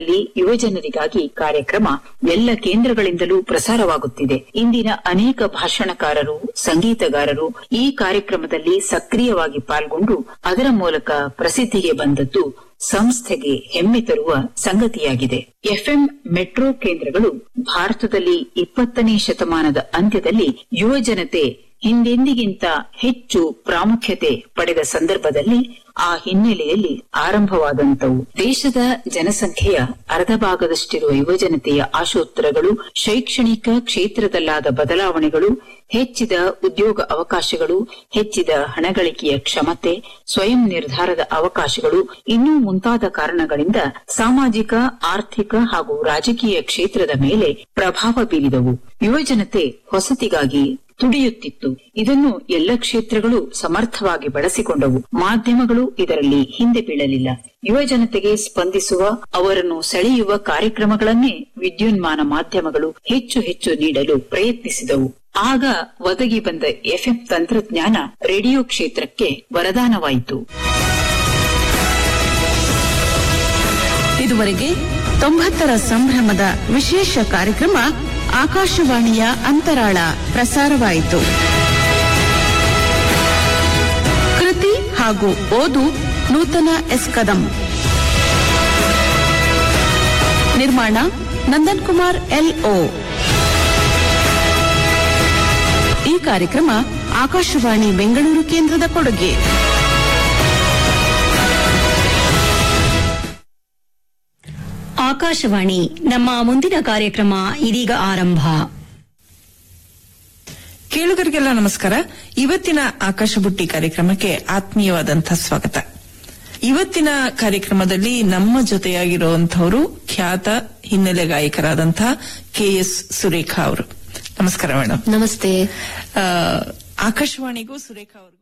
ಲ್ಲಿ ಯುವಜನರಿಗಾಗಿ ಕಾರ್ಯಕ್ರಮ ಎಲ್ಲ ಕೇಂದ್ರಗಳಿಂದಲೂ ಪ್ರಸಾರವಾಗುತ್ತಿದೆ ಇಂದಿನ ಅನೇಕ ಭಾಷಣಕಾರರು ಸಂಗೀತಗಾರರು ಈ ಕಾರ್ಯಕ್ರಮದಲ್ಲಿ ಸಕ್ರಿಯವಾಗಿ ಪಾಲ್ಗೊಂಡು ಅದರ ಮೂಲಕ ಪ್ರಸಿದ್ಧಿಗೆ ಬಂದದ್ದು ಸಂಸ್ಥೆಗೆ ಹೆಮ್ಮೆ ತರುವ ಸಂಗತಿಯಾಗಿದೆ ಎಫ್ಎಂ ಮೆಟ್ರೋ ಕೇಂದ್ರಗಳು ಭಾರತದಲ್ಲಿ ಇಪ್ಪತ್ತನೇ ಶತಮಾನದ ಅಂತ್ಯದಲ್ಲಿ ಯುವಜನತೆ ಹಿಂದೆಂದಿಗಿಂತ ಹೆಚ್ಚು ಪ್ರಾಮುಖ್ಯತೆ ಪಡೆದ ಸಂದರ್ಭದಲ್ಲಿ ಆ ಹಿನ್ನೆಲೆಯಲ್ಲಿ ಆರಂಭವಾದಂತವು ದೇಶದ ಜನಸಂಖ್ಯೆಯ ಅರ್ಧ ಭಾಗದಷ್ಟಿರುವ ಯುವಜನತೆಯ ಆಶೋತ್ತರಗಳು ಶೈಕ್ಷಣಿಕ ಕ್ಷೇತ್ರದಲ್ಲಾದ ಬದಲಾವಣೆಗಳು ಹೆಚ್ಚಿದ ಉದ್ಯೋಗ ಅವಕಾಶಗಳು ಹೆಚ್ಚಿದ ಹಣಗಳಿಕೆಯ ಕ್ಷಮತೆ ಸ್ವಯಂ ನಿರ್ಧಾರದ ಅವಕಾಶಗಳು ಇನ್ನೂ ಮುಂತಾದ ಕಾರಣಗಳಿಂದ ಸಾಮಾಜಿಕ ಆರ್ಥಿಕ ಹಾಗೂ ರಾಜಕೀಯ ಕ್ಷೇತ್ರದ ಮೇಲೆ ಪ್ರಭಾವ ಬೀರಿದವು ಯುವಜನತೆ ಹೊಸತಿಗಾಗಿ ತುಡಿಯುತ್ತಿತ್ತು ಇದನ್ನು ಎಲ್ಲ ಕ್ಷೇತ್ರಗಳು ಸಮರ್ಥವಾಗಿ ಬಳಸಿಕೊಂಡವು ಮಾಧ್ಯಮಗಳು ಇದರಲ್ಲಿ ಹಿಂದೆ ಬೀಳಲಿಲ್ಲ ಯುವಜನತೆಗೆ ಸ್ಪಂದಿಸುವ ಅವರನ್ನು ಸೆಳೆಯುವ ಕಾರ್ಯಕ್ರಮಗಳನ್ನೇ ವಿದ್ಯುನ್ಮಾನ ಮಾಧ್ಯಮಗಳು ಹೆಚ್ಚು ಹೆಚ್ಚು ನೀಡಲು ಪ್ರಯತ್ನಿಸಿದವು ಆಗ ಒದಗಿ ಬಂದ ಎಫ್ಎಂ ತಂತ್ರಜ್ಞಾನ ರೇಡಿಯೋ ಕ್ಷೇತ್ರಕ್ಕೆ ವರದಾನವಾಯಿತು ಇದುವರೆಗೆ ತೊಂಬತ್ತರ ಸಂಭ್ರಮದ ವಿಶೇಷ ಕಾರ್ಯಕ್ರಮ ಆಕಾಶವಾಣಿಯ ಅಂತರಾಳ ಪ್ರಸಾರವಾಯಿತು ಕೃತಿ ಹಾಗೂ ಓದು ನೂತನ ಎಸ್ ಕದಂ ನಿರ್ಮಾಣ ನಂದನ್ ಕುಮಾರ್ ಎಲ್ಒ ಈ ಕಾರ್ಯಕ್ರಮ ಆಕಾಶವಾಣಿ ಬೆಂಗಳೂರು ಕೇಂದ್ರದ ಕೊಡುಗೆ ಆಕಾಶವಾಣಿ ನಮ್ಮ ಮುಂದಿನ ಕಾರ್ಯಕ್ರಮ ಇದೀಗ ಆರಂಭ ಕೇಳುಗರಿಗೆಲ್ಲ ನಮಸ್ಕಾರ ಇವತ್ತಿನ ಆಕಾಶ ಬುಟ್ಟಿ ಕಾರ್ಯಕ್ರಮಕ್ಕೆ ಆತ್ಮೀಯವಾದಂತಹ ಸ್ವಾಗತ ಇವತ್ತಿನ ಕಾರ್ಯಕ್ರಮದಲ್ಲಿ ನಮ್ಮ ಜೊತೆಯಾಗಿರುವಂತಹವರು ಖ್ಯಾತ ಹಿನ್ನೆಲೆ ಗಾಯಕರಾದಂತಹ ಕೆ ಎಸ್ ಸುರೇಖಾ ಅವರು ನಮಸ್ಕಾರ ಮೇಡಮ್ ನಮಸ್ತೆ ಆ, ಆಕಾಶವಾಣಿಗೂ ಸುರೇಖಾ ಅವ್ರಿಗೂ